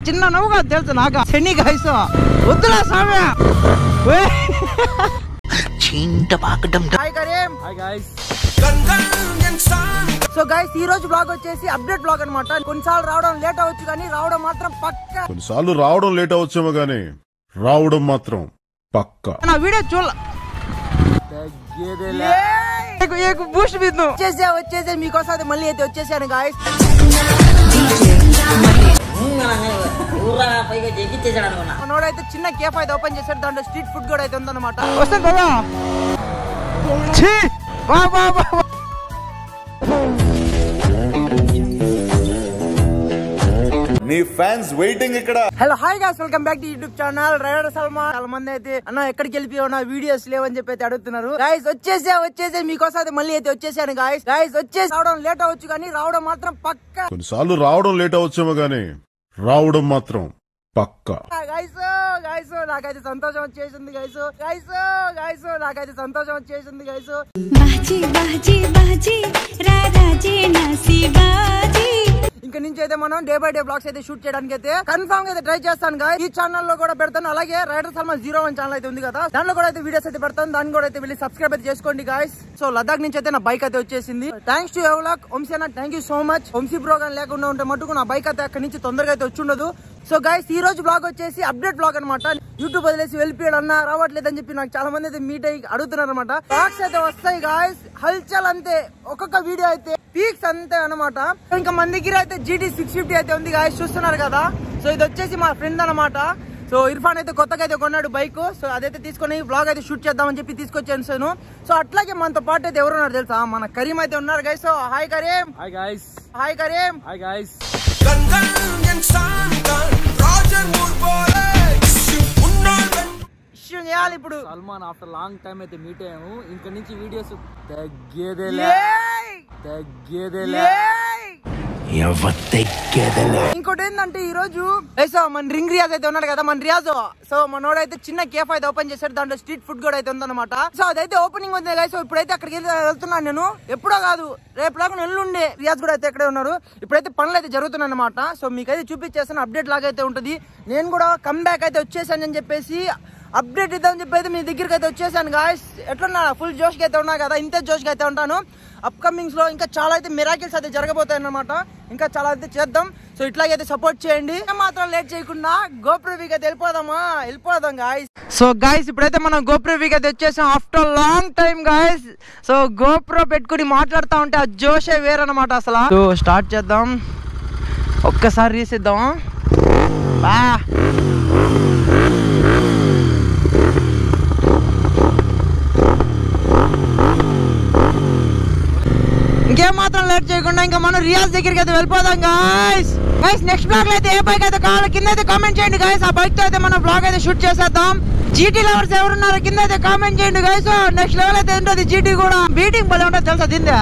చిన్న నవ్వు కాదు తెలుసు నాకు శని గాయస్ వద్దురా స్వామి hi Karim hi guys so guys ఈ రోజు బ్లాగ్ వచ్చేసి అప్డేట్ బ్లాగ్ అన్నమాట కొన్నిసార్లు రావడం లేట్ అవ్వచ్చు కానీ రావడం మాత్రం పక్క కొన్నిసార్లు రావడం లేట్ అవచ్చేమో గానీ రావడం మాత్రం పక్కా నా వీడియో చూడ తగ్గేదేలే బూస్ట్ బిద్దు వచ్చేసా వచ్చేసా మీకోసం అయితే మళ్ళీ అయితే వచ్చేసాను గాయస్ ఊర్రా పైగా జగ్గిచ్చేసాడు అనుకున్నా మనోడైతే చిన్న కేఫ్ అయితే ఓపెన్ చేశాడు దాంట్లో స్ట్రీట్ ఫుడ్ కూడా అయితే ఉందన్నమాట వస్తాను బాబా ఛీ! వా, వా, వా, వా. నీ ఫ్యాన్స్ వెయిటింగ్ ఇక్కడ hello hi guys welcome back to YouTube channel rider Salma చాలా మంది అయితే అన్న ఎక్కడికి వెళ్ళిపోయావు నా వీడియోస్ లేవని చెప్పి అయితే అడుగుతున్నారు గాయస్ వచ్చేసా వచ్చేసే మీకోసం అయితే మళ్ళీ అయితే వచ్చేసాను గాయస్ గాయస్ వచ్చేసి రావడం లేట్ అవ్వచ్చు కానీ రావడం మాత్రం పక్క కొన్నిసార్లు రావడం లేట్ అవచ్చేమో గానీ రావడం మాత్రం పక్కా గాయస్ గాయస్ నాకైతే సంతోషం వచ్చేసింది గాయస్ గాయస్ గాయస్ నాకైతే సంతోషం వచ్చేసింది గాయస్ बाजी बाजी बाजी राराजी नासी बाजी ఇంకా నుంచి అయితే మనం డే బై డే బ్లాగ్స్ అయితే షూట్ చేయడానికి అయితే కన్ఫర్మ్ గా అయితే ట్రై చేస్తాను గాయస్ ఈ ఛానల్ లో కూడా పెడతాను అలాగే rider Salma zero one channel అయితే ఉంది కదా దాంట్లో కూడా అయితే వీడియోస్ అయితే పెడతాను దాన్ని కూడా అయితే వెళ్ళి సబ్స్క్రైబ్ అయితే చేసుకోండి గాయస్ సో లదాఖ్ నుంచి అయితే నా బైక్ అయితే వచ్చేసింది థ్యాంక్స్ టు ఎవలాక్ వంశీ అన్న thank you so much Vamshi bro కానీ లేకుండా ఉంటే మటుకు నా బైక్ అయితే అక్కడి నుంచి తొందరగా అయితే వచ్చి ఉండదు సో గాయస్ ఈ రోజు బ్లాగ్ వచ్చేసి అప్డేట్ బ్లాగ్ అనమాట యూట్యూబ్ వదిలేసి వెళ్ళిపోయాడు అన్న రావట్లేదు అని చెప్పి నాకు చాలా మంది అయితే మీట్ అయ్యి అడుగుతున్నారు అనమాట బ్లాగ్స్ అయితే వస్తాయి గాయస్ హల్చల్ అంతే ఒక్కొక్క వీడియో అయితే పీక్స్ అంతే అనమాట ఇంకా మన దగ్గర అయితే జీటీ సిక్స్ ఫిఫ్టీ అయితే ఉంది గాయస్ చూస్తున్నారు కదా సో ఇది వచ్చేసి మా ఫ్రెండ్ అనమాట సో ఇర్ఫాన్ అయితే కొత్తగా అయితే కొన్నాడు బైక్ సో అదైతే తీసుకొని బ్లాగ్ అయితే షూట్ చేద్దామని చెప్పి తీసుకొచ్చాను సో అట్లాగే మనతో పాటు అయితే ఎవరున్నారు తెలుసా మన కరీం అయితే ఉన్నారు guys so hi Karim hi guys hi Karim hi guys issue చేయాలి ఇప్పుడు సల్మాన్ ఆఫ్టర్ లాంగ్ టైం అయితే మీట్ అయ్యాము ఇంక నుంచి వీడియోస్ తగ్గేదేలే ఏయ్! తగ్గేదేలే ఏయ్! ఇంకోటి ఏంటంటే ఈ రోజు సో మన రింగ్ రియాజ్ అయితే ఉన్నాడు కదా మన రియాజ్ సో మనోడైతే చిన్న కేఫ్ అయితే ఓపెన్ చేశాడు దాంట్లో స్ట్రీట్ ఫుడ్ కూడా అయితే ఉందన్నమాట సో అదైతే ఓపెనింగ్ ఉంది కదా సో ఇప్పుడైతే అక్కడికి వెళ్ళి వెళ్తున్నాను నేను ఎప్పుడో కాదు రేపు లాగా ఎల్లుండే రియాజ్ కూడా అయితే ఇక్కడే ఉన్నారు ఇప్పుడైతే పనులు అయితే జరుగుతున్నాయి అనమాట సో మీకైతే చూపించేస్తాను అప్డేట్ లాగా అయితే ఉంటుంది నేను కూడా కమ్ బ్యాక్ అయితే వచ్చేసానని చెప్పేసి అప్డేట్ ఇద్దామని చెప్పి అయితే మీ దగ్గరికి అయితే వచ్చేసాను గాయస్ ఎట్లున్నా ఫుల్ జోష్కి అయితే ఉన్నా కదా ఇంతే జోష్కి అయితే ఉంటాను అప్కమింగ్స్ లో ఇంకా చాలా అయితే మిరాకిల్స్ అయితే జరగబోతాయి అన్నమాట ఇంకా చాలా అయితే చేద్దాం సో ఇట్లాగైతే సపోర్ట్ చేయండి మాత్రం లేట్ చేయకుండా గోప్రవీకి అయితే వెళ్ళిపోదామా వెళ్ళిపోదాం గాయస్ సో గాయస్ ఇప్పుడైతే మనం గోప్రవీకి అయితే వచ్చేసాం after long time guys so GoPro పెట్టుకుని మాట్లాడుతూ ఉంటే ఆ జోషే వేరనమాట అసలు సో స్టార్ట్ చేద్దాం ఒక్కసారి రీసిద్దాం బా ఇంకేం మాత్రం లేట్ చేయకుండా ఇంకా మనం రియాజ్ దగ్గరికి అయితే వెళ్ళిపోదాం గాయస్ గైస్ నెక్స్ట్ బ్లాగ్ లో అయితే ఏ బైక్ అయితే కావాలో కింద అయితే కామెంట్ చేయండి గాయస్ ఆ బైక్ తో అయితే మనం బ్లాగ్ అయితే షూట్ చేసేద్దాం జీటీ లవర్స్ ఎవరున్నారో కింద అయితే కామెంట్ చేయండి గాయస్ నెక్స్ట్ లెవెల్ అయితే ఉంటుంది జీటీ కూడా బీటింగ్ భలే ఉంటుంది తెలుసా తిందా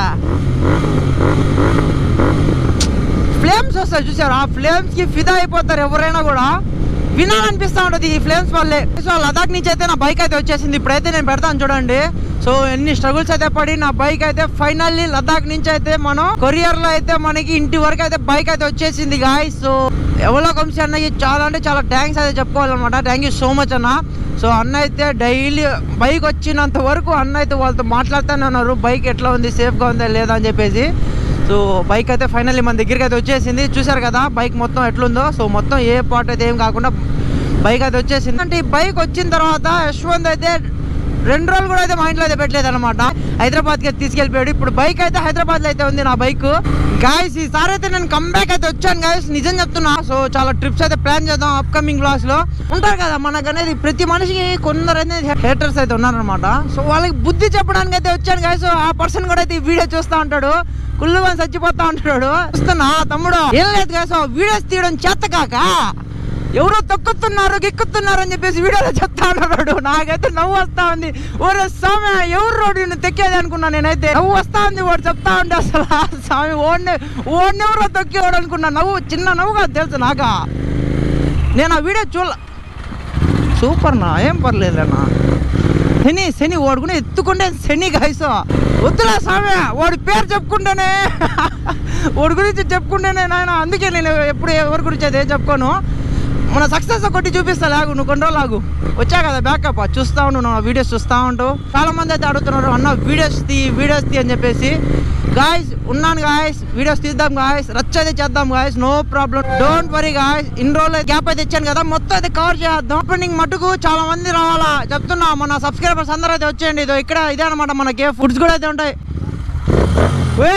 ఫ్లేమ్స్ వస్తాయి చూసారు ఆ ఫ్లేమ్స్ కి ఫిదా అయిపోతారు ఎవరైనా కూడా వినాలనిపిస్తా ఉంటది ఈ ఫ్లేమ్స్ వల్లే సో లదాఖ్ నుంచి అయితే నా బైక్ అయితే వచ్చేసింది ఇప్పుడైతే నేను పెడతాను చూడండి సో ఎన్ని స్ట్రగుల్స్ అయితే పడి నా బైక్ అయితే ఫైనల్లీ లదాఖ్ నుంచి అయితే మనం కొరియర్ లో అయితే మనకి ఇంటి వరకు అయితే బైక్ అయితే వచ్చేసింది గాయ్ సో ఎవరో కంసి అన్నకి చాలా అంటే చాలా థ్యాంక్స్ అయితే చెప్పుకోవాలన్నమాట థ్యాంక్ యూ సో మచ్ అన్న సో అన్న అయితే డైలీ బైక్ వచ్చినంత వరకు అన్న అయితే వాళ్ళతో మాట్లాడుతూనే ఉన్నారు బైక్ ఎట్లా ఉంది సేఫ్గా ఉందా లేదా అని చెప్పేసి సో బైక్ అయితే ఫైనల్లీ మన దగ్గరికి అయితే వచ్చేసింది చూసారు కదా బైక్ మొత్తం ఎట్లుందో సో మొత్తం ఏ పార్ట్ అయితే ఏం కాకుండా బైక్ అయితే వచ్చేసింది అంటే ఈ బైక్ వచ్చిన తర్వాత యశ్వంత్ అయితే రెండు రోజులు కూడా అయితే మా ఇంట్లో అయితే పెట్టలేదు అనమాట హైదరాబాద్కి అయితే తీసుకెళ్ళిపోయాడు ఇప్పుడు బైక్ అయితే హైదరాబాద్ లో అయితే ఉంది నా బైక్ గాయస్ ఈసారి అయితే నేను కమ్బ్యాక్ అయితే వచ్చాను గాయస్ నిజం చెప్తున్నా సో చాలా ట్రిప్స్ అయితే ప్లాన్ చేద్దాం అప్కమింగ్ బ్లాగ్స్ లో ఉంటారు కదా మనకు అనేది ప్రతి మనిషికి కొందరు అనేది హేటర్స్ అయితే ఉన్నారనమాట సో వాళ్ళకి బుద్ధి చెప్పడానికి అయితే వచ్చాను గాయస్ సో ఆ పర్సన్ కూడా అయితే ఈ వీడియో చూస్తూ ఉంటాడు కుళ్ళుగా చచ్చిపోతా ఉంటాడు చూస్తున్నా తమ్ముడు ఏం లేదు గాయస్ వీడియోస్ తీయడం చేత కాక ఎవరో తొక్కుతున్నారు గిక్కుతున్నారు అని చెప్పేసి వీడియోలో చెప్తా ఉన్నాడు నాకైతే నవ్వు వస్తా ఉంది ఓరే స్వామి ఎవరు రోడ్డు నిన్ను తెక్కేది అనుకున్నా నేనైతే నవ్వు వస్తా ఉంది వాడు చెప్తా ఉంటే అసలు ఆ స్వామి ఓడిని ఓడిని ఎవరో తొక్కేవాడు అనుకున్నా నవ్వు చిన్న నవ్వు కాదు తెలుసు నాకా నేను ఆ వీడియో చూడ సూపర్ నా ఏం పర్లేదన్నా శని శని వాడుకుని ఎత్తుకుంటే శని గాయసో వద్దులా స్వామి వాడి పేరు చెప్పుకుంటేనే వాడి గురించి చెప్పుకుంటేనే నాయన అందుకే నేను ఎప్పుడు ఎవరి గురించి అయితే ఏం చెప్పుకోను మన సక్సెస్ కొట్టి చూపిస్తా లాగు నువ్వు కొన్ని రోజులు లాగు వచ్చా కదా బ్యాకప్ చూస్తా ఉండు నా వీడియోస్ చూస్తా ఉంటూ చాలా మంది అయితే అడుగుతున్నారు అన్న వీడియోస్ తీ వీడియోస్ తీ అని చెప్పేసి గాయస్ ఉన్నాను గాయస్ వీడియోస్ తీద్దాం గాయస్ రచ్చ అయితే చేద్దాం guys no problem don't worry guys ఇన్ని రోజులు గ్యాప్ అయితే ఇచ్చాను కదా మొత్తం అయితే కవర్ చేద్దాం ఓపెనింగ్ మటుకు చాలా మంది రావాలా చెప్తున్నా మన సబ్స్క్రైబర్స్ అందరూ అయితే వచ్చేయండి ఇదో ఇక్కడ ఇదే అనమాట మనకి ఫుడ్స్ కూడా అయితే ఉంటాయి వే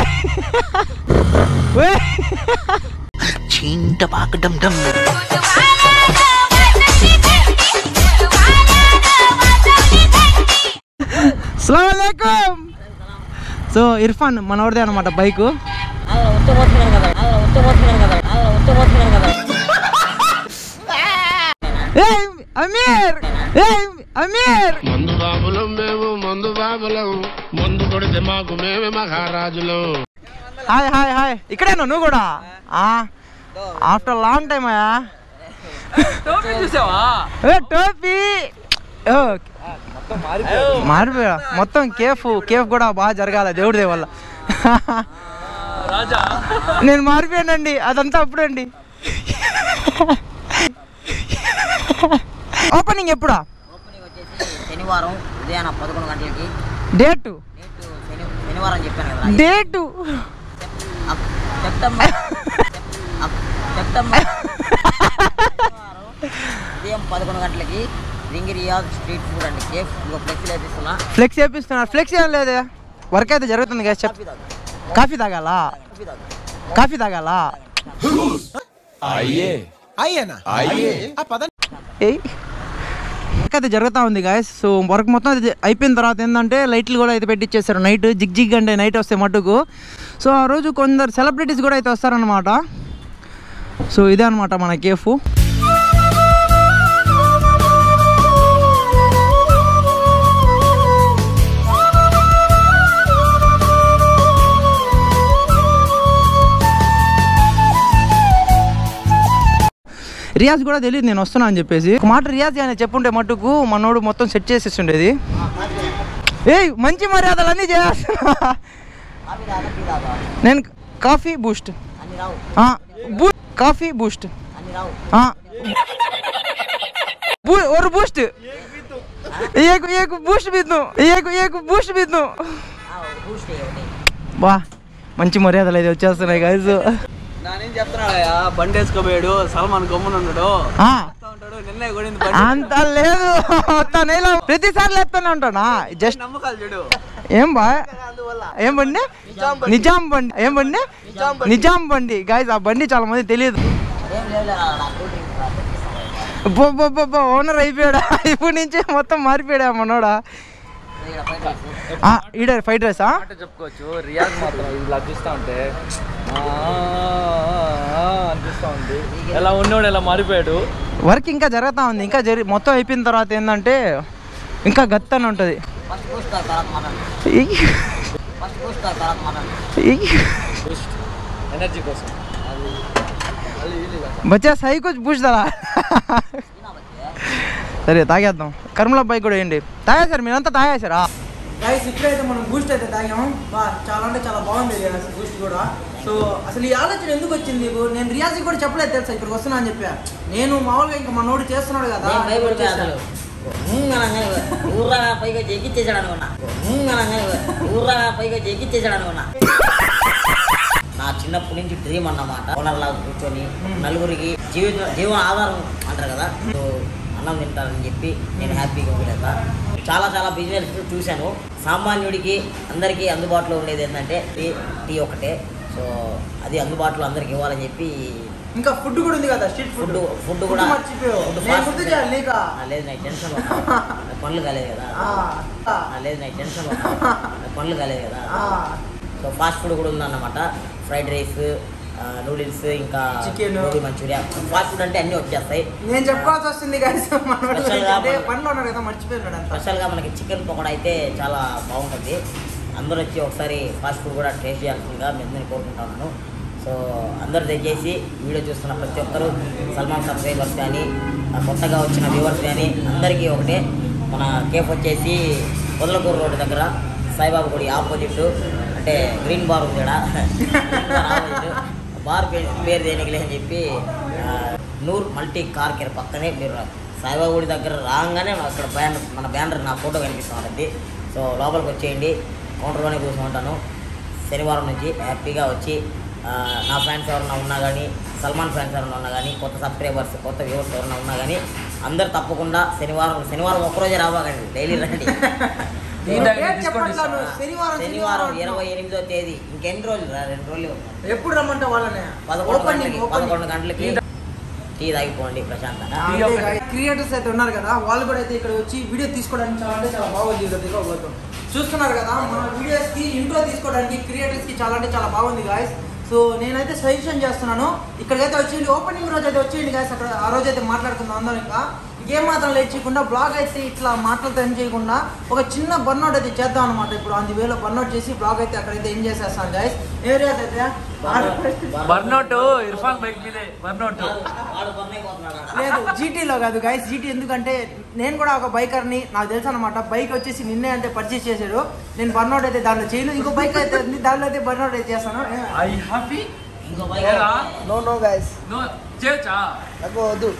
వే చీంట పాక డమ్ డమ్ అస్సలాముఅలైకుం సో ఇర్ఫాన్ మనోడిదే అనమాట బైక్ అలా ఉత్తపోతున్నాను కదా అలా ఉత్తపోతున్నాను కదా అలా ఉత్తపోతున్నాను కదా ఏయ్ అమీర్ ఏయ్ అమీర్ మందు బాబులం మేము మందు బాబులం మందు కొడితే మాకు మేమే మహారాజులం హాయ్ హాయ్ హాయ్ ఇక్కడేనా నువ్వు కూడా ఆఫ్టర్ లాంగ్ టైమ్ అయ్యా చూసావా ఏ టోపీ ఓ, మారిపోయా మొత్తం కేఫ్ కేఫ్ కూడా బాగా జరగాల దేవుడి వల్ల రాజా నేను మారిపోయానండి అదంతా అప్పుడండి ఓపెనింగ్ ఎప్పుడా ఓపెనింగ్ వచ్చేసి శనివారం ఉదయాన పదకొండు గంటలకి డేటు డేట్ శని శనివారం చెప్పాను కదా డేటు అక్- సెప్టెంబర్ అక్- సెప్టెంబర్ శనివారం ఉదయం పదకొండు గంటలకి రింగ్ రియాజ్ స్ట్రీట్ ఫుడ్ అండి కేఫ్ ఇంకో ఫ్లెక్సీలు వేపిస్తున్నా ఫ్లెక్స్ వేపిస్తున్నారు ఫ్లెక్స్ ఏం లేదే వర్క్ అయితే జరుగుతుంది కదా చెప్ కాఫీ తాగు కాఫీ తాగాలా కాఫీ తాగు కాఫీ తాగాలా ఏయ్ వర్క్ అయితే జరుగుతూ ఉంది గాయస్ సో వర్క్ మొత్తం అయితే అయిపోయిన తర్వాత ఏంటంటే లైట్లు కూడా అయితే పెట్టించేస్తారు నైట్ జిగ్ జిగ్ అంటే నైట్ వస్తే మటుకు సో ఆ రోజు కొందరు సెలబ్రిటీస్ కూడా అయితే వస్తారనమాట సో ఇదే అనమాట మన కేఫ్ రియాజ్ కూడా తెలియదు నేను వస్తున్నా అని చెప్పేసి ఒక మాట రియాజ్ అని చెప్పుంటే మట్టుకు మనోడు మొత్తం సెట్ చేసేసి ఉండేది ఏయ్ మంచి మర్యాదలు అన్నీ చేస్తున్నా కాఫీ తాగా టీ తాగా నేను కాఫీ బూస్ట్ అన్ని రావు ఆ, బూ కాఫీ బూస్ట్ అన్ని రావు ఆ. బూ ఒక బూస్ట్ ఏకు ఏకు బూస్ట్ బిద్దు ఏకు ఏకు బూస్ట్ బిద్దు బూస్ట్ ఒకటి బా మంచి మర్యాదలు అయితే వచ్చేస్తున్నాయి గైజ్ నానేం చెప్తున్నాడయ్యా బండి వేసుకోపోయాడు సల్మాన్ గమ్మున ఉన్నాడు వస్తా ఉంటాడు నిన్నే కొడింది బండి అంత లేదు తను ఇలా ప్రతిసారి లేస్తూనే ఉంటానా జస్ట్ నమ్మకాలు చూడు ఏం బా ఏం బండి నిజాం బండి ఏం బండి నిజాం బండి గాయస్ ఆ బండి చాలా మంది తెలియదు ఏం లేదు నా కూల్ డ్రింక్ ఓనర్ అయిపోయాడా ఇప్పుడు నుంచి మొత్తం మారిపోయాడా మనోడా ఇక్కడ బయట రైస్ ఆ, ఈడ ఫ్రైడ్ రైసా మాట చెప్పుకోవచ్చు రియాజ్ మాత్రం ఇలా చూస్తా ఉంటే ఆ, ఆ, ఆ అనిపిస్తా ఉంది ఎలా ఉన్నోడు ఎలా మారిపోయాడు వర్క్ ఇంకా జరుగుతూ ఉంది ఇంకా జరి మొత్తం అయిపోయిన తర్వాత ఏంటంటే ఇంకా గత్తని ఉంటుంది ఫస్ట్ బూస్ట్ తాగు తర్వాత మాట్లాడు ఫస్ట్ బూస్ట్ తాగు తర్వాత మాట్లాడు ఎనర్జీ కోసం బచ్చా సై కుచ్ పూछదరా సరే తాగేద్దాం కర్మల బైక్ కూడా వేయండి తాగేశారు మీరంతా తాగేశారా గైస్ ఇప్పుడైతే మనం బూస్ట్ అయితే తాగాము బా చాలా అంటే చాలా బాగుంది బూస్ట్ కూడా సో అసలు ఈ ఆలోచన ఎందుకు వచ్చింది నీకు నేను రియాజ్కి కూడా చెప్పలేదు తెలుసా ఇక్కడికి వస్తున్నా అని చెప్పా నేను మామూలుగా ఇంకా మనోడు చేస్తున్నాడు కదా నేను భయపడిపోయా అసలు హ్మ్ అనగానే ఊర్రా పైగా ఎక్కిచ్చేసాడు అనుకున్నా హ్మ్ అనగానే ఊర్రా పైగా ఎక్కిచ్చేసాడు అనుకున్నా నా చిన్నప్పటి నుంచి డ్రీమ్ అన్నమాట ఓనర్లా కూర్చొని నలుగురికి జీవిత జీవన ఆధారం అంటారు కదా సో అన్నం తింటారని చెప్పి నేను హ్యాపీగా ఉండేదా చాలా చాలా బిజినెస్ చూశాను సామాన్యుడికి అందరికీ అందుబాటులో ఉండేది ఏంటంటే టీ టీ ఒకటే సో అది అందుబాటులో అందరికి ఇవ్వాలని చెప్పి ఇంకా ఫుడ్ కూడా ఉంది కదా స్ట్రీట్ ఫుడ్ ఫుడ్ కూడా మర్చిపోయావు ఫుడ్ నేను fast గుర్తు food. చేయాలి నీకా ఆ, లేదు నాకు టెన్షన్ పనులు కాలేదు కదా ఆ, లేదు నాకు టెన్షన్ పనులు కాలేదు కదా సో ఫాస్ట్ ఫుడ్ కూడా ఉందన్నమాట ఫ్రైడ్ రైస్ నూడిల్స్ ఇంకా Chicken. Gobi manchurian fast food అంటే అన్నీ వచ్చేస్తాయి నేను చెప్పుకోవాల్సి వస్తుంది guys. మనోడు Special గా అంటే మన- పనిలో ఉన్నాడు కదా మర్చిపోయాడు అంత స్పెషల్గా మనకి చికెన్ పకోడా అయితే చాలా బాగుంటుంది అందరూ వచ్చి ఒకసారి ఫాస్ట్ ఫుడ్ కూడా టేస్ట్ చేయాల్సిందిగా మీ అందరిని కోరుకుంటున్నాను సో అందరు దయచేసి వీడియో చూస్తున్న ప్రతి ఒక్కరూ సల్మాన్ సబ్స్క్రైబర్స్ కానీ ఆ కొత్తగా వచ్చిన వ్యూవర్స్ కానీ అందరికీ ఒకటే మన కేఫ్ వచ్చేసి పొదలకూరు రోడ్డు దగ్గర సాయిబాబా గుడి ఆపోజిట్ అంటే గ్రీన్ బార్ ఉంది ఇక్కడ బార్ పేరు పేరు దేనికి అని చెప్పి ఆ, నూర్ మల్టీ కార్ కేర్ పక్కనే మీరు సాయిబాబా గుడి దగ్గర రాగానే అక్కడ బ్యానర్ మన బ్యానర్ నా ఫోటో కనిపిస్తూ ఉంటుంది సో లోపలికి వచ్చేయండి కౌంటర్లోనే కూర్చుంటాను శనివారం నుంచి హ్యాపీగా వచ్చి ఆ, నా ఫ్యాన్స్ ఎవరన్నా ఉన్నా కానీ సల్మాన్ ఫ్యాన్స్ ఎవరన్నా ఉన్నా కానీ కొత్త సబ్స్క్రైబర్స్ కొత్త వ్యూవర్స్ ఎవరన్నా ఉన్నా కానీ అందరు తప్పకుండా శనివారం శనివారం ఒక్కరోజే రావాకండి డైలీ రండి డేట్ చెప్పట్లా నువ్వు. శనివారం శనివారం ఇరవై ఎనిమిదో తేదీ ఇంకెన్ని రోజులు రా రెండు రోజులు ఉంది. ఎప్పుడు రమ్మంటే వాళ్ళనే పదకొండు Opening, గంటలకి opening. పదకొండు గంటలకి టీ తాగిపోండి ప్రశాంతంగా క్రియేటర్స్ అయితే ఉన్నారు కదా వాళ్ళు కూడా అయితే ఇక్కడ వచ్చి వీడియో తీసుకోవడానికి చాలా అంటే చాలా బాగుంది ఈ దగ్గర పోతాం చూస్తున్నారు కదా మన వీడియోస్ కి ఇంట్రో తీసుకోవడానికి క్రియేటర్స్ కి చాలా అంటే చాలా బాగుంది గాయస్ సో నేనైతే సజెషన్ చేస్తున్నాను ఇక్కడికైతే వచ్చేయండి ఓపెనింగ్ రోజు అయితే వచ్చేయండి గాయస్ అక్కడ ఆ రోజు అయితే మాట్లాడుకుందాం అందరం ఇంకా ఇంకేం మాత్రం లేట్ చేయకుండా బ్లాగ్ అయితే ఇట్లా మాటలతో ఏం చేయకుండా ఒక చిన్న బర్నౌట్ అయితే చేద్దాం అనమాట ఇప్పుడు అందు వేలో బర్నౌట్ చేసి బ్లాగ్ అయితే అక్కడైతే ఏం చేసేస్తాను గాయస్ ఏరియాస్ అయితే బర్నౌట్ ఇర్ఫాన్ బైక్ మీదే బర్నౌట్ వాడు కొన్నాయి పోతున్నాడు లేదు జీటీలో కాదు గైస్ జీటీ ఎందుకంటే నేను కూడా ఒక బైకర్ని నాకు తెలుసు అనమాట బైక్ వచ్చేసి నిన్నే అంటే పర్చేస్ చేశాడు నేను బర్నౌట్ అయితే దాంట్లో చేయను ఇంకో బైక్ అయితే ఉంది దాంట్లో అయితే బర్నౌట్ అయితే చేస్తాను ఐ హ్యాపీ ఇంకో బైక్ ఏరా? నో నో గైస్ నో చేయొచ్చా నాకు వద్దు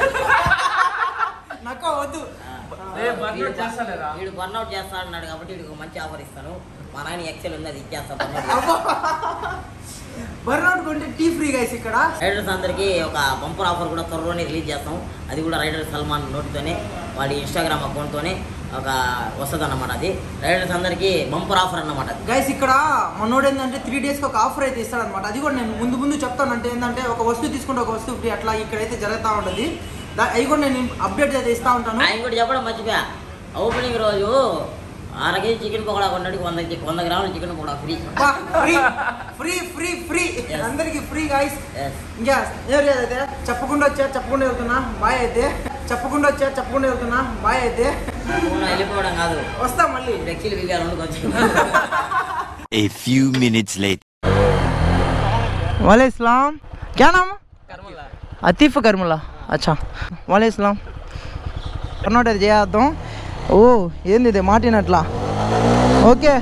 నాకు వద్దు ఏ బర్నౌట్ చేస్తాలేరా వీడు బర్న్అవుట్ చేస్తా అన్నాడు కాబట్టి వీడికి ఒక మంచి ఆఫర్ ఇస్తాను మా నాయన ఎక్సెల్ ఉంది అది ఇచ్చేస్తా బర్న్అవుట్ బర్నౌట్ కొంటే టీ ఫ్రీ గైస్ ఇక్కడ రైడర్స్ అందరికీ ఒక బంపర్ ఆఫర్ కూడా త్వరలోనే రిలీజ్ చేస్తాం అది కూడా రైడర్ సల్మాన్ నోటితోనే వాడి ఇన్స్టాగ్రామ్ అకౌంట్తోనే ఒక వస్తుంది అన్నమాట అది రైడర్స్ అందరికీ బంపర్ ఆఫర్ అన్నమాట అది గైస్ ఇక్కడ మనోడు ఏంటంటే త్రీ డేస్కి ఒక ఆఫర్ అయితే ఇస్తాడు అనమాట అది కూడా నేను ముందు ముందు చెప్తాను అంటే ఏంటంటే ఒక వస్తువు తీసుకుంటే ఒక వస్తువు ఫ్రీ అట్లా ఇక్కడైతే జరుగుతూ ఉంటుంది దా- అవి కూడా నేను అప్డేట్ అయితే ఇస్తా ఉంటాను ఆయన కూడా చెప్పడం మర్చిపోయా ఓపెనింగ్ రోజు అర కేజీ చికెన్ పకోడా కొన్నాడు వంద చి- వంద గ్రాముల chicken pakoda free free free free free అందరికి ఫ్రీ గైస్ Yes. ఇంకా ఏం లేదైతే చెప్పకుండా వచ్చా చెప్పకుండా వెళ్తున్నా బాయ్ అయితే చెప్పకుండా వచ్చా చెప్పకుండా వెళ్తున్నా బాయ్ అయితే ఊళ్ళో వెళ్ళిపోవడం కాదు వస్తా మళ్ళీ ఇప్పుడు ఎక్కిలు బిగారు కొంచెం A few minutes later. वाले इस्लाम क्या नाम అతీఫ్ కర్ములా అచ్చా వాలే ఇస్లాం కర్ణాటక అది చేద్దాం ఓ ఏంది ఇది మాటినట్లా ఓకే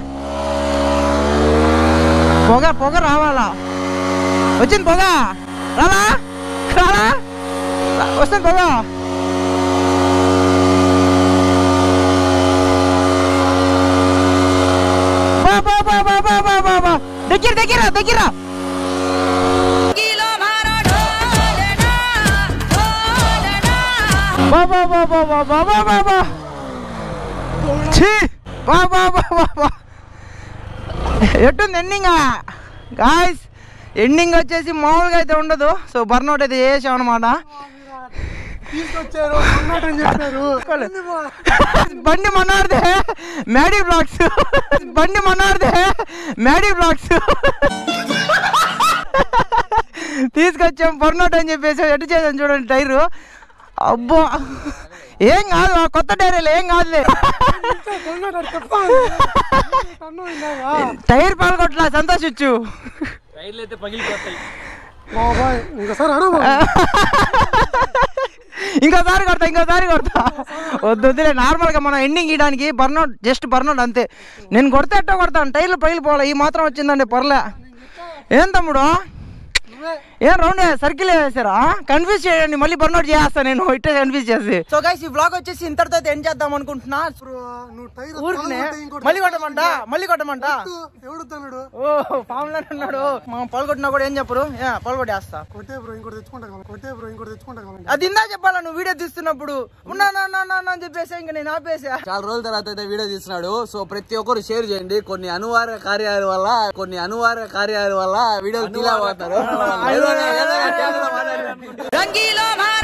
పొగ పొగ రావాలా వచ్చింది పొగ రాలా రాలా రా- వస్తుంది పొగ బా బా బా బా బా బా బా బా దగ్గర దగ్గర దగ్గర బా బా బా బా బా బా బా బా బా ఛీ బా బా బా బా బా ఎట్టుంది ఎండింగ్ గాయస్ ఎండింగ్ వచ్చేసి మామూలుగా అయితే ఉండదు సో బర్నౌట్ అయితే చేసాం అనమాట బండి మన్నాడితే మ్యాడీ బ్లాక్స్ బండి మన్నాడితే మ్యాడీ బ్లాక్స్ తీసుకొచ్చాం బర్నౌట్ అని చెప్పేసి ఎటు చేసాం చూడండి టైరు అబ్బో ఏం కాదు ఆ కొత్త టైర్లు ఏం కాదులే టైర్ పాల్గొట్లా సంతోషించు రైళ్ళు అయితే పగిలిపోతాయి ఇంకోసారి కొడతా ఇంకోసారి కొడతా వద్దు వద్దులే నార్మల్గా మనం ఎండింగ్ ఇయడానికి బర్నౌట్ జస్ట్ బర్నౌట్ అంతే నేను కొడితే ఎట్టో కొడతాను టైర్లు పగిలిపోవాలి ఈ మాత్రం వచ్చిందండి పర్లే ఏం తమ్ముడు ఏం రౌండ్ సర్కిల్ వేసారా కన్ఫ్యూజ్ చేయండి మళ్ళీ బర్నౌట్ చేస్తా నేను ఇట్టే కన్ఫ్యూజ్ చేసి సో గైస్ ఈ బ్లాగ్ వచ్చేసి ఇంతటితో అయితే ఎండ్ చేద్దాం అనుకుంటున్నా ఊరికనే మళ్ళీ కొట్టమంట మళ్ళీ కొట్టమంట ఎవడుతున్నాడు ఓ పాములో ఉన్నాడు మనం పాల్గొట్టినా కూడా ఏం చెప్పరు ఏ, పాల్గొట్టేస్తా కొట్టే బ్రో ఇంకోటి తెచ్చుకుంటా కావాలి కొట్టే బ్రో ఇంకోటి తెచ్చుకుంటా కావాలి అది ఇందా చెప్పాలా నువ్వు వీడియో తీస్తున్నప్పుడు ఉన్నా నా, నా, నా, నా అని చెప్పేసి ఇంకా నేను ఆపేసా చాలా రోజుల తర్వాత అయితే వీడియో తీస్తున్నాడు సో ప్రతి ఒక్కరు షేర్ చేయండి కొన్ని అనివార్య కార్యాల వల్ల కొన్ని అనివార్య కార్యాల వల్ల వీడియోలు తీలేకపోతున్నారు ఏదో ఏదో కేంద్రంలో మాట్లాడారు.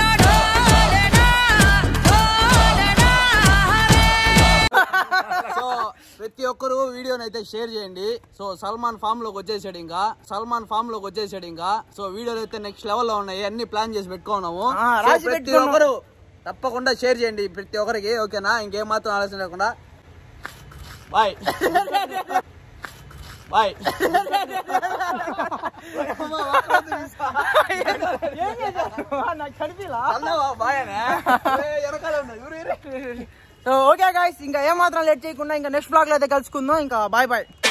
సో ప్రతి ఒక్కరు వీడియోని అయితే షేర్ చేయండి సో సల్మాన్ ఫామ్ లోకి వచ్చేసాడు ఇంకా సల్మాన్ ఫామ్ లోకి వచ్చేసాడు ఇంకా సో వీడియోలు అయితే నెక్స్ట్ లెవెల్ లో ఉన్నాయి అన్ని ప్లాన్ చేసి పెట్టుకున్నాము ఆ, సో రాసి ప్రతి పెట్టుకున్నాం. ఒక్కరు తప్పకుండా షేర్ చేయండి ప్రతి ఒక్కరికి ఓకేనా ఇంకేం మాత్రం ఆలోచన లేకుండా bye bye bye so okay guys ఇంకా ఏమాత్రం లేట్ చేయకుండా ఇంకా నెక్స్ట్ బ్లాగ్ లో అయితే కలుసుకుందాం ఇంకా బాయ్ బాయ్